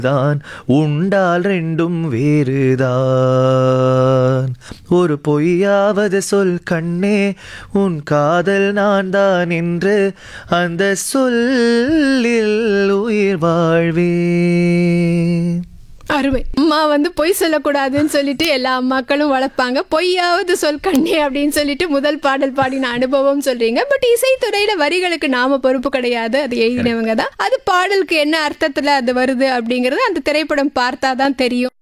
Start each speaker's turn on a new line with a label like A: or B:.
A: தான் உண்டால் ரெண்டும் வேறுதான் ஒரு பொய்யாவது சொல் கண்ணே உன் காதல் நான் தான் என்று அந்த சொல்லில் உயிர் வாழ்வேன்
B: அருமை அம்மா வந்து பொய் சொல்லக்கூடாதுன்னு சொல்லிட்டு எல்லா அம்மாக்களும் வளர்ப்பாங்க பொய்யாவது சொல் கண்ணே அப்படின்னு சொல்லிட்டு முதல் பாடல் பாடின அனுபவம் சொல்றீங்க பட் இசைத்துறையில வரிகளுக்கு நாம பொறுப்பு கிடையாது அது எழுதினவங்க தான் அது பாடலுக்கு என்ன அர்த்தத்துல அது வருது அப்படிங்கறது அந்த திரைப்படம் பார்த்தாதான் தெரியும்